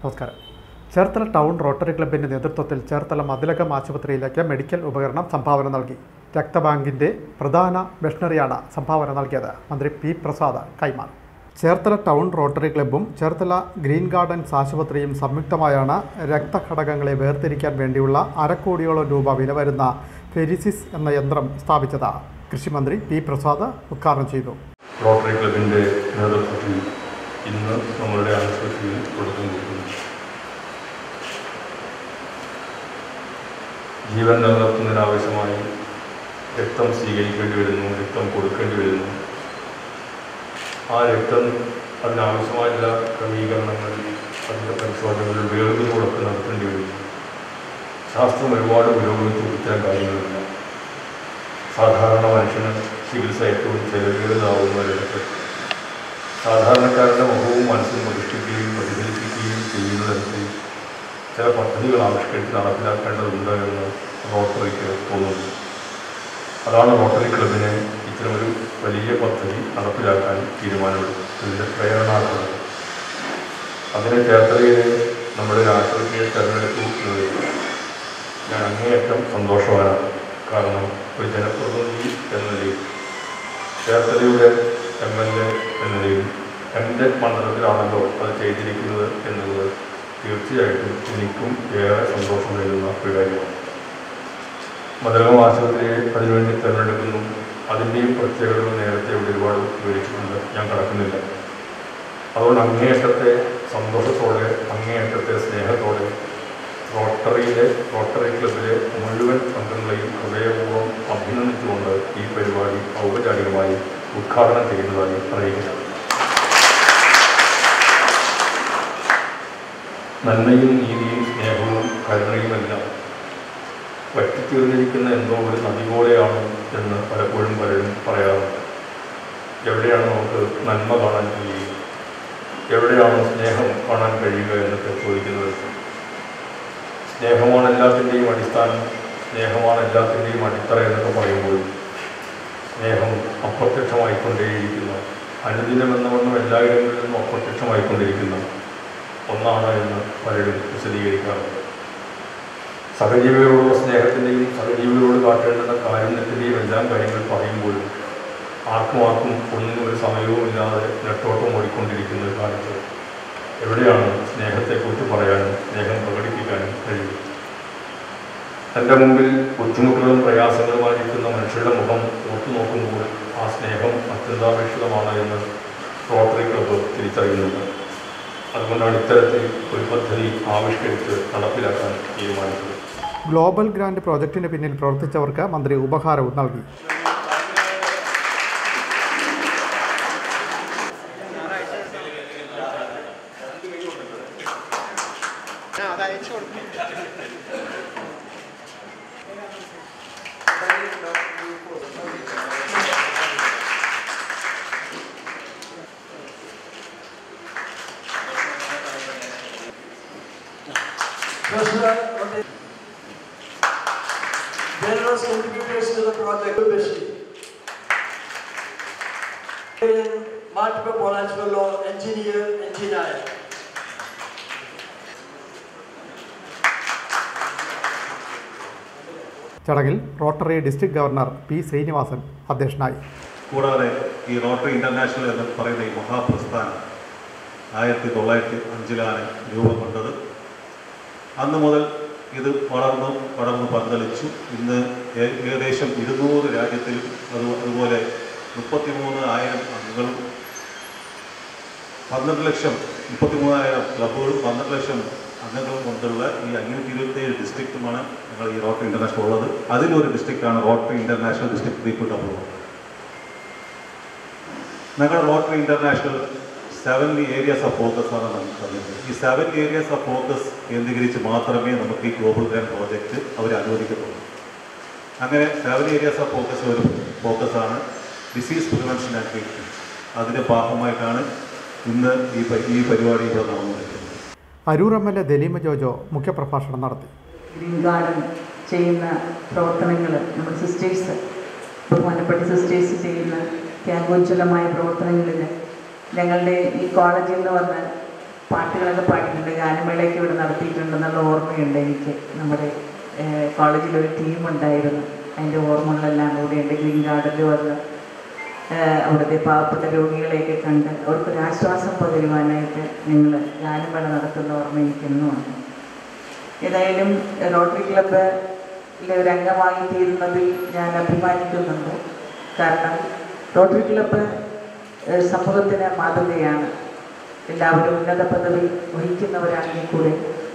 നമസ്കാരം Cherthala town rotary ക്ലബിൻ്റെ നേതൃത്വത്തിൽ ചേർത്തല മതിലകം ആശുപത്രിയിലേക്ക് മെഡിക്കൽ ഉപകരണം സംഭാവന നൽകി രക്തബാങ്കിൻ്റെ പ്രധാന മിഷണറിയാണ് സംഭാവന നൽകിയത് മന്ത്രി പി പ്രസാദ് കൈമാറി ചേർത്തല ടൗൺ റോട്ടറി ക്ലബ്ബും ചേർത്തല ഗ്രീൻ ഗാർഡൻസ് ആശുപത്രിയും സംയുക്തമായാണ് രക്തഘടകങ്ങളെ വേർതിരിക്കാൻ വേണ്ടിയുള്ള അരക്കോടിയോളം രൂപ വില വരുന്ന ഫെരിസിസ് എന്ന യന്ത്രം സ്ഥാപിച്ചത് കൃഷിമന്ത്രി പി പ്രസാദ് ഉദ്ഘാടനം ചെയ്തു റോട്ടറി ക്ലബിൻ്റെ നേതൃത്വത്തിൽ ഇന്ന് നമ്മളുടെ ആശുപത്രിയിൽ തുടക്കം കുറിക്കുന്നു ജീവൻ നിലനിർത്തുന്നതിനാവശ്യമായി രക്തം സ്വീകരിക്കേണ്ടി വരുന്നു രക്തം കൊടുക്കേണ്ടി വരുന്നു ആ രക്തം അതിനാവശ്യമായിട്ടുള്ള ക്രമീകരണങ്ങൾ അതിൻ്റെ പരിശോധനകൾ വേർതിരിവോടൊക്കെ നടത്തേണ്ടി വരുന്നു ശാസ്ത്രം ഒരുപാട് പുരോഗമിച്ചു ഇത്തരം കാര്യങ്ങളില്ല സാധാരണ മനുഷ്യന് ചികിത്സ ഏറ്റവും ചെലവേറിയതാവുന്നവരിടത്ത് സാധാരണക്കാരുടെ മുഖവും മനസ്സും പ്രതിഷ്ഠിക്കുകയും പ്രതിഫലിപ്പിക്കുകയും ചെയ്യുന്നതിനകത്ത് ചില പദ്ധതികൾ ആവിഷ്കരിച്ച് നടപ്പിലാക്കേണ്ടതുണ്ട് എന്ന് റോട്ടറിക്ക് തോന്നുന്നു അതാണ് റോട്ടറി ക്ലബിനെ ഇത്തരമൊരു വലിയ പദ്ധതി നടപ്പിലാക്കാൻ തീരുമാനമെടുത്തതിൻ്റെ പ്രേരണാകുന്നത് അതിനെ ചേർത്തലയിലെ നമ്മുടെ രാഷ്ട്രീയ തെരഞ്ഞെടുപ്പ് ഞാൻ അങ്ങേയറ്റം സന്തോഷവാനാണ് കാരണം ഒരു ജനപ്രതിനിധി എന്ന നിലയിൽ ചേർത്തലയുടെ എം എൽ എ എന്ന നിലയിൽ എൻ്റെ മണ്ഡലത്തിലാണല്ലോ അത് ചെയ്തിരിക്കുന്നത് എന്നുള്ളത് തീർച്ചയായിട്ടും എനിക്കും ഏറെ സന്തോഷം നൽകുന്ന ഒരു കാര്യമാണ് മതകം ആശുപത്രിയെ അതിനുവേണ്ടി തിരഞ്ഞെടുക്കുന്നു അതിൻ്റെയും പ്രത്യേകതകൾ നേരത്തെ ഇവിടെ ഒരുപാട് വിവരിച്ചിട്ടുണ്ട് ഞാൻ കടക്കുന്നില്ല അതുകൊണ്ട് അങ്ങേയറ്റത്തെ സന്തോഷത്തോടെ അങ്ങേയറ്റത്തെ സ്നേഹത്തോടെ റോട്ടറിയിലെ റോട്ടറി ക്ലബിലെ മുഴുവൻ അംഗങ്ങളെയും ഹൃദയപൂർവ്വം അഭിനന്ദിച്ചുകൊണ്ട് ഈ പരിപാടി ഔപചാരികമായി ഉദ്ഘാടനം ചെയ്യുന്നതായി അറിയിക്കുന്നത് നന്മയും നീതിയും സ്നേഹവും കരുണയുമെല്ലാം വറ്റിത്തീർന്നിരിക്കുന്ന എന്തോ ഒരു നദി പോലെയാണ് എന്ന് പലപ്പോഴും പലരും പറയാറുണ്ട് എവിടെയാണ് നമുക്ക് നന്മ കാണാൻ കഴിയുക എവിടെയാണ് സ്നേഹം കാണാൻ കഴിയുക എന്നൊക്കെ ചോദിക്കുന്നത് സ്നേഹമാണ് എല്ലാത്തിൻ്റെയും അടിസ്ഥാനം സ്നേഹമാണ് എല്ലാത്തിൻ്റെയും അടിത്തറ എന്നൊക്കെ പറയുമ്പോൾ സ്നേഹം അപ്രത്യക്ഷമായിക്കൊണ്ടേയിരിക്കുന്ന അനുദിനം എന്ന വണ്ണം എല്ലായിടങ്ങളിൽ നിന്നും അപ്രത്യക്ഷമായിക്കൊണ്ടിരിക്കുന്ന ഒന്നാണ് എന്ന് പലരും വിശദീകരിക്കാറുണ്ട് സഹജീവികളോടുള്ള സ്നേഹത്തിൻ്റെയും സഹജീവികളോട് കാട്ടേണ്ടുന്ന കാരുണ്യത്തിൻ്റെയും എല്ലാം കാര്യങ്ങൾ പറയുമ്പോഴും ആർക്കും ആർക്കും ഒന്നിനും ഒരു സമയവും ഇല്ലാതെ നെട്ടോട്ടം ഓടിക്കൊണ്ടിരിക്കുന്ന ഒരു കാലത്ത് എവിടെയാണ് സ്നേഹത്തെക്കുറിച്ച് പറയാനും സ്നേഹം പ്രകടിപ്പിക്കാനും കഴിയും തൻ്റെ മുമ്പിൽ ബുദ്ധിമുട്ടുകളും പ്രയാസങ്ങളുമായിരിക്കുന്ന മനുഷ്യരുടെ മുഖം ഓർത്തു നോക്കുമ്പോൾ ആ സ്നേഹം അത്യന്താപേക്ഷിതമാണ് എന്ന് റോട്ടറി ക്ലബ്ബ് തിരിച്ചറിയുന്നുണ്ട് അതുകൊണ്ടാണ് ഇത്തരത്തിൽ ഒരു പദ്ധതി ആവിഷ്കരിച്ച് നടപ്പിലാക്കാൻ തീരുമാനിച്ചത് ഗ്ലോബൽ ഗ്രാൻഡ് പ്രോജക്റ്റിന് പിന്നിൽ പ്രവർത്തിച്ചവർക്ക് മന്ത്രി ഉപഹാരവും നൽകി President of the generous contributors to the project, Bashir. Multiple Bonachville law engineer, engineer. ചടങ്ങിൽ rotary district governor P Srinivasan അധ്യക്ഷനായി കൂടാതെ ഈ റോട്ടറി ഇൻ്റർനാഷണൽ എന്ന് പറയുന്ന ഈ മഹാപ്രസ്ഥാനം ആയിരത്തി തൊള്ളായിരത്തി അഞ്ചിലാണ് രൂപം കൊണ്ടത് അന്ന് മുതൽ ഇത് വളർന്നു വളർന്നു പന്തലിച്ചു ഇന്ന് ഏ- ഏകദേശം ഇരുന്നൂറ് രാജ്യത്തിലും അത് അതുപോലെ മുപ്പത്തിമൂന്ന് ആയിരം അംഗങ്ങളും പന്ത്രണ്ട് ലക്ഷം മുപ്പത്തിമൂന്നായിരം ക്ലബ്ബുകളും പന്ത്രണ്ട് ലക്ഷം അംഗങ്ങളും കൊണ്ടുള്ള ഈ അഞ്ഞൂറ്റി ഇരുപത്തേഴ് ഡിസ്ട്രിക്റ്റുമാണ് ഞങ്ങൾ ഈ റോട്ടറി ഇൻ്റർനാഷണൽ ഉള്ളത് അതിലൊരു ഡിസ്ട്രിക്റ്റാണ് rotary international district three W ഞങ്ങളുടെ rotary international seven areas of focus ആണ് നമുക്ക് തന്നത് ഈ സെവൻ ഏരിയാസ് ഓഫ് ഫോക്കസ് കേന്ദ്രീകരിച്ച് മാത്രമേ നമുക്ക് ഈ ഗ്ലോബൽ ഗ്രാൻഡ് പ്രോജക്റ്റ് അവർ അനുവദിക്കത്തുള്ളൂ അങ്ങനെ സെവൻ ഏരിയാസ് ഓഫ് ഫോക്കസ് ഒരു ഫോക്കസാണ് ഡിസീസ് പ്രിവെൻഷൻ ആൻഡ് ട്രീറ്റ്മെൻറ്റ് അതിൻ്റെ ഭാഗമായിട്ടാണ് ഇന്ന് ഈ പരി- ഈ പരിപാടി ഇവിടെ നടന്നുകൊണ്ടിരിക്കുന്നത് Aroor M L A Daleema Jojo മുഖ്യപ്രഭാഷണം നടത്തി ഗ്രീൻ ഗാർഡൻ ചെയ്യുന്ന പ്രവർത്തനങ്ങൾ നമ്മുടെ സിസ്റ്റേഴ്സ് ബഹുമാനപ്പെട്ട സിസ്റ്റേഴ്സ് ചെയ്യുന്ന ത്യാഗോജ്വലമായ പ്രവർത്തനങ്ങളിൽ ഞങ്ങളുടെ ഈ കോളേജിൽ നിന്ന് വന്ന് പാട്ടുകളൊക്കെ പാടിയിട്ടുണ്ട് ഗാനമേളയൊക്കെ ഇവിടെ നടത്തിയിട്ടുണ്ടെന്നുള്ള ഓർമ്മയുണ്ട് എനിക്ക് നമ്മുടെ ഏഹ്, കോളേജിലൊരു ടീമുണ്ടായിരുന്നു അതിൻ്റെ ഓർമ്മകളെല്ലാം കൂടിയുണ്ട് ഗ്രീൻ ഗാർഡനിൽ വന്ന് ഏഹ്, അവിടുത്തെ പാവപ്പെട്ട രോഗികളെയൊക്കെ കണ്ട് അവർക്കൊരു ആശ്വാസം പകരുവാനായിട്ട് ഞങ്ങൾ ഗാനമേള നടത്തുന്ന ഓർമ്മ എനിക്കെന്നുമുണ്ട് ഏതായാലും റോട്ടറി ക്ലബ്ബിലെ ഒരു അംഗമായി തീരുന്നതിൽ ഞാൻ അഭിമാനിക്കുന്നുണ്ട് കാരണം റോട്ടറി ക്ലബ്ബ് ഏഹ്, സമൂഹത്തിന് മാതൃകയാണ് എല്ലാവരും ഉന്നത പദവി വഹിക്കുന്നവരാണെങ്കിൽ കൂടെ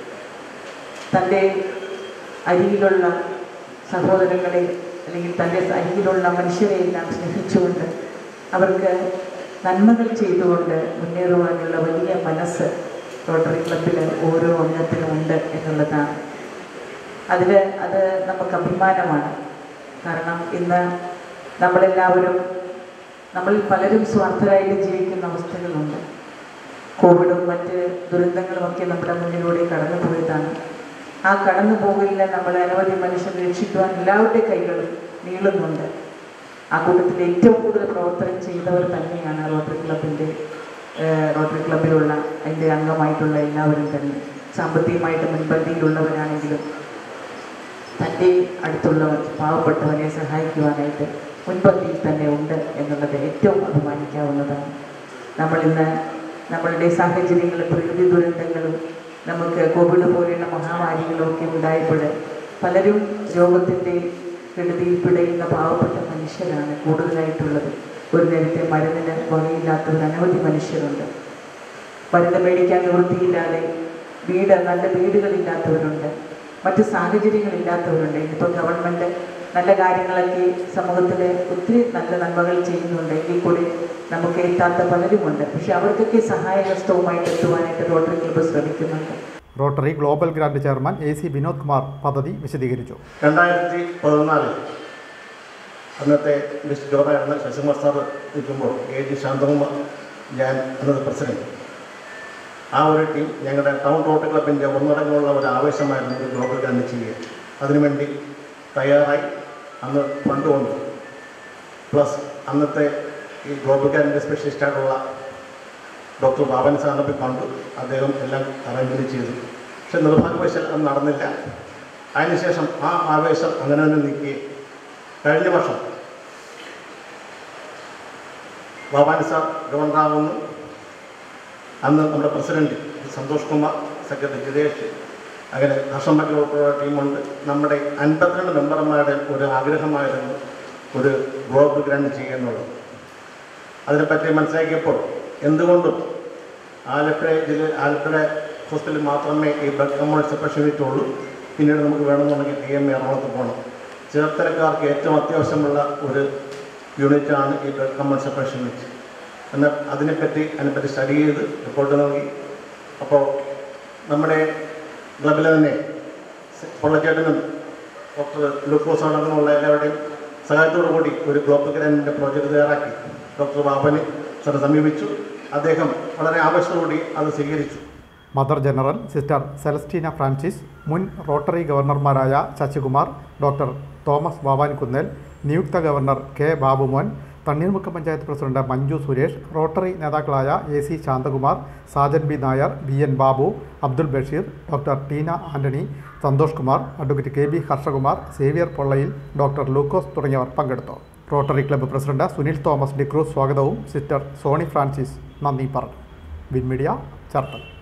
തൻ്റെ അരികിലുള്ള സഹോദരങ്ങളെ അല്ലെങ്കിൽ തൻ്റെ അരികിലുള്ള മനുഷ്യരെ എല്ലാം സ്നേഹിച്ചുകൊണ്ട് അവർക്ക് നന്മകൾ ചെയ്തുകൊണ്ട് മുന്നേറുവാനുള്ള വലിയ മനസ്സ് റോട്ടറി ക്ലബിൽ ഓരോ അംഗത്തിനും ഉണ്ട് എന്നുള്ളതാണ് അതിൽ അത് നമുക്ക് അഭിമാനമാണ് കാരണം ഇന്ന് നമ്മളെല്ലാവരും നമ്മളിൽ പലരും സ്വാർത്ഥരായിട്ട് ജീവിക്കുന്ന അവസ്ഥകളുണ്ട് കോവിഡും മറ്റ് ദുരന്തങ്ങളുമൊക്കെ നമ്മുടെ മുന്നിലൂടെ കടന്നു പോയതാണ് ആ കടന്നു പോകലിനെ നമ്മളെ അനവധി മനുഷ്യർ രക്ഷിക്കുവാൻ എല്ലാവരുടെ കൈകളും നീളുന്നുണ്ട് ആ കൂട്ടത്തിൽ ഏറ്റവും കൂടുതൽ പ്രവർത്തനം ചെയ്തവർ തന്നെയാണ് റോട്ടറി ക്ലബിൻ്റെ റോട്ടറി ക്ലബിലുള്ള അതിൻ്റെ അംഗമായിട്ടുള്ള എല്ലാവരും തന്നെ സാമ്പത്തികമായിട്ട് മുൻപന്തിയിലുള്ളവരാണെങ്കിലും തൻ്റെ അടുത്തുള്ളവർ പാവപ്പെട്ടവരെ സഹായിക്കുവാനായിട്ട് മുൻപന്തിയിൽ തന്നെ ഉണ്ട് എന്നുള്ളത് ഏറ്റവും അഭിമാനിക്കാവുന്നതാണ് നമ്മളിന്ന് നമ്മളുടെ സാഹചര്യങ്ങളും പ്രകൃതി ദുരന്തങ്ങളും നമുക്ക് കോവിഡ് പോലെയുള്ള മഹാമാരികളും ഒക്കെ ഉണ്ടായപ്പോൾ പലരും രോഗത്തിൻ്റെ കെടുതിയിൽ പിടയുന്ന പാവപ്പെട്ട മനുഷ്യരാണ് കൂടുതലായിട്ടുള്ളത് ഒരു നേരത്തെ മരുന്നിന് വകയില്ലാത്തവർ അനവധി മനുഷ്യരുണ്ട് മരുന്ന് മേടിക്കാൻ നിവൃത്തിയില്ലാതെ വീട് നല്ല വീടുകളില്ലാത്തവരുണ്ട് മറ്റ് സാഹചര്യങ്ങളില്ലാത്തവരുണ്ട് ഇന്നിപ്പോൾ ഗവൺമെൻറ് നല്ല കാര്യങ്ങളൊക്കെ സമൂഹത്തിൽ ഒത്തിരി നല്ല നന്മകൾ ചെയ്യുന്നുണ്ട് എങ്കിൽ കൂടി നമുക്ക് എത്താത്ത പലരുമുണ്ട് പക്ഷെ അവർക്കൊക്കെ സഹായഹസ്തവുമായിട്ട് എത്തുവാനായിട്ട് റോട്ടറി ക്ലബ്ബ് ശ്രമിക്കുന്നുണ്ട് rotary global grant chairman A C Vinod Kumar പദ്ധതി വിശദീകരിച്ചു രണ്ടായിരത്തി പതിനാലിൽ അന്നത്തെ മിസ് ജോറായിരുന്ന ശശികുമാർ സാർ നിൽക്കുമ്പോൾ എ ജി ശാന്തകുമാർ ഞാൻ അന്നത്തെ പ്രസിഡന്റ് ആ ഒരു ടീം ഞങ്ങളുടെ ടൗൺ റോട്ട് ക്ലബിൻ്റെ ഒന്നടങ്കമുള്ള ഒരു ആവേശമായിരുന്നു ഒരു ഗ്ലോബൽ ഗ്രാൻഡ് ചെയ്യുക അതിനുവേണ്ടി തയ്യാറായി അന്ന് ഫണ്ട് കൊണ്ട് പ്ലസ് അന്നത്തെ ഈ ഗ്ലോബൽ ഗ്രാൻഡിൻ്റെ സ്പെഷ്യലിസ്റ്റായിട്ടുള്ള ഡോക്ടർ ബാബൻ സാറിനെ കണ്ടു അദ്ദേഹം എല്ലാം അറേഞ്ച്മെൻറ്റ് ചെയ്തു പക്ഷെ നിർഭാഗ്യവശാൽ അത് നടന്നില്ല അതിനുശേഷം ആ ആവേശം അങ്ങനെ തന്നെ നീക്കി കഴിഞ്ഞ വർഷം ബാബാനി സാർ ഗവർണറാകുന്നു അന്ന് നമ്മുടെ പ്രസിഡന്റ് സന്തോഷ് കുമാർ സെക്രട്ടറി ജിതേഷ് അങ്ങനെ ഹർഷം ഉൾപ്പെടെ ടീമുണ്ട് നമ്മുടെ അൻപത്തിരണ്ട് മെമ്പർമാരുടെ ഒരു ആഗ്രഹമായിരുന്നു ഒരു ഗ്ലോബൽ ഗ്രാൻഡ് ചെയ്യുക എന്നുള്ളത് അതിനെപ്പറ്റി മനസ്സിലാക്കിയപ്പോൾ എന്തുകൊണ്ടും ആലപ്പുഴ ജില്ല ആലപ്പുഴ ഹോസ്പിറ്റലിൽ മാത്രമേ ഈ ബ്ലഡ് കമ്മോൺ സെപ്പറേഷൻ യൂണിറ്റ് ഉള്ളൂ പിന്നീട് നമുക്ക് വേണമെന്നുണ്ടെങ്കിൽ ടി എം എറണാകുളത്ത് പോകണം ചേർത്തലക്കാർക്ക് ഏറ്റവും അത്യാവശ്യമുള്ള ഒരു യൂണിറ്റാണ് ഈ ബ്ലഡ് കമ്മോൺ സെപ്പറേഷൻ യൂണിറ്റ് എന്നാൽ അതിനെപ്പറ്റി അതിനെപ്പറ്റി സ്റ്റഡി ചെയ്ത് റിപ്പോർട്ട് നൽകി അപ്പോൾ നമ്മുടെ ക്ലബിലെ തന്നെ പൊള്ളച്ചേട്ടനും ഡോക്ടർ ലൂക്കോസ് അടക്കമുള്ള എല്ലാവരുടെയും സഹായത്തോടു കൂടി ഒരു ഗ്ലോബൽ ഗ്രാൻഡിൻ്റെ പ്രോജക്റ്റ് തയ്യാറാക്കി ഡോക്ടർ ബാബനെ സാറെ സമീപിച്ചു അദ്ദേഹം വളരെ ആവശ്യത്തോടുകൂടി അത് സ്വീകരിച്ചു mother general sister Celestina Francis മുൻ റോട്ടറി ഗവർണർമാരായ Sasikumar doctor Thomas Vavankunnel നിയുക്ത governor K Babumon Thanneermukkom panchayat president Manju Suresh rotary നേതാക്കളായ A C Santhakumar Sajan B Nair B N Babu Abdul Basheer doctor Teena Antony Santhosh Kumar advocate K B Harshakumar Xavier Pollayil doctor Lukose തുടങ്ങിയവർ പങ്കെടുത്തു rotary club president Sunil Thomas D'Cruz സ്വാഗതവും സിസ്റ്റർ സോണി ഫ്രാൻസിസ് നന്ദി പറഞ്ഞു win media ചർത്തല